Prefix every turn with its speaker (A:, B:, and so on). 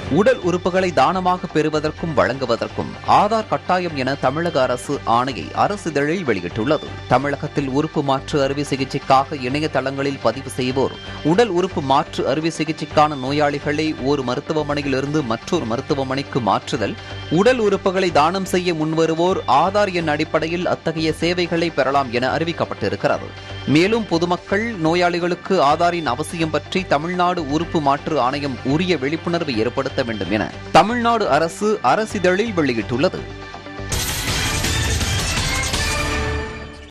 A: உடல் உறுப்புகளை தானமாக பெறுவதற்கும் வழங்குவதற்கும் ஆதார் கட்டாயம் என தமிழக அரசு ஆணையை அரசிதழில் வெளியிட்டுள்ளது தமிழகத்தில் உறுப்பு மாற்று அறுவை சிகிச்சைக்காக இணையதளங்களில் பதிவு செய்வோர் உடல் உறுப்பு மாற்று அறுவை சிகிச்சைக்கான நோயாளிகளை ஒரு மருத்துவமனையிலிருந்து மற்றொரு மருத்துவமனைக்கு மாற்றுதல் உடல் உறுப்புகளை தானம் செய்ய முன்வருவோர் ஆதார் எண் அடிப்படையில் அத்தகைய சேவைகளை பெறலாம் என அறிவிக்கப்பட்டிருக்கிறது மேலும் பொதுமக்கள் நோயாளிகளுக்கு ஆதாரின் அவசியம் பற்றி தமிழ்நாடு உறுப்பு மாற்று ஆணையம் உரிய விழிப்புணர்வு ஏற்படுத்த வேண்டும் என தமிழ்நாடு அரசு அரசிதழில் வெளியிட்டுள்ளது